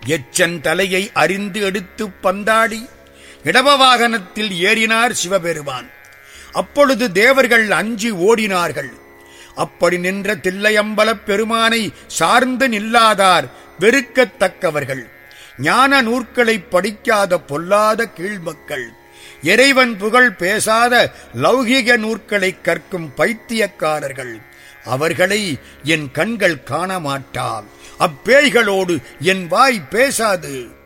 எச்சன் தலையை அறிந்து எடுத்துப் பந்தாடி இடவ வாகனத்தில் ஏறினார் சிவபெருமான் அப்பொழுது தேவர்கள் அஞ்சி ஓடினார்கள் அப்படி நின்ற தில்லையம்பலப் பெருமானை சார்ந்து நில்லாதார் வெறுக்கத்தக்கவர்கள் ஞான நூற்களை படிக்காத பொல்லாத கீழ்மக்கள் இறைவன் புகழ் பேசாத லௌகிக நூற்களை கற்கும் பைத்தியக்காரர்கள் அவர்களை என் கண்கள் காண மாட்டா அப்பேய்களோடு என் வாய் பேசாது